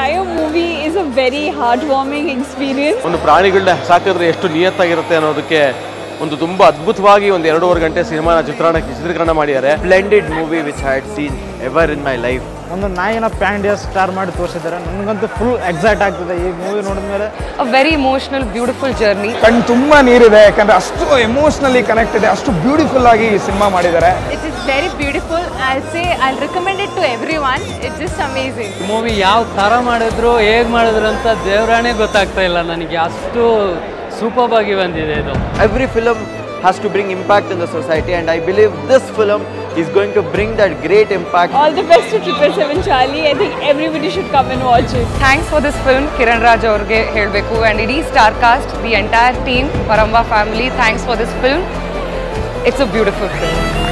entire movie is a very heartwarming experience. ಒಂದು ಪ್ರಾಣಿಗಳನ್ನ ಸಾಕಿದ್ರೆ ಎಷ್ಟು ನಿಯತ್ತಾಗಿರುತ್ತೆ ಅನ್ನೋದಕ್ಕೆ ಒಂದು ತುಂಬಾ ಅದ್ಭುತವಾಗಿ ಒಂದು ಎರಡೂವರೆ ಗಂಟೆ ಸಿನಿಮಾನ ಚಿತ್ರಣ ಚಿತ್ರೀಕರಣ ಮಾಡಿದ್ದಾರೆ splendid movie which I had seen ever in my life. ಒಂದು ನಾಯಿನ ಪ್ಯಾನ್ ಇಂಡಿಯಾ ಸ್ಟಾರ್ ಮಾಡಿ ತೋರಿಸಿದ್ದಾರೆ ನನಗಂತೂ ಫುಲ್ ಎಕ್ಸೈಟ್ ಆಗ್ತದೆ ಈ ಮೂವಿ ನೋಡಿದ್ಮೇಲೆ a very emotional, beautiful journey. ಕಣ್ಣು ತುಂಬ ನೀರಿದೆ ಯಾಕಂದ್ರೆ ಅಷ್ಟು ಎಮೋಷ್ನಲಿ ಕನೆಕ್ಟ್ ಇದೆ ಅಷ್ಟು ಬ್ಯೂಟಿಫುಲ್ ಆಗಿ ಈ ಸಿನಿಮಾ ಮಾಡಿದ್ದಾರೆ It is very beautiful. I'll say I'll recommend it to everyone. It's just amazing. Movie ಯಾವ ಥರ ಮಾಡಿದ್ರು ಹೇಗೆ ಮಾಡಿದ್ರು ಅಂತ ದೇವರಾಣೆ ಗೊತ್ತಾಗ್ತಾ ಇಲ್ಲ ನನಗೆ ಅಷ್ಟು ಸೂಪರ್ ಆಗಿ ಬಂದಿದೆ ಇದು Every film has to bring impact in the society, and I believe this film is going to bring that great impact. All the best to Triple Seven Charlie. I think everybody should come and watch it. Thanks for this film, Kiran Raj ಅವ್ರಿಗೆ ಹೇಳಬೇಕು and ಇಡೀ star cast the entire team ಪರಂಬಾ family thanks for this film it's a beautiful film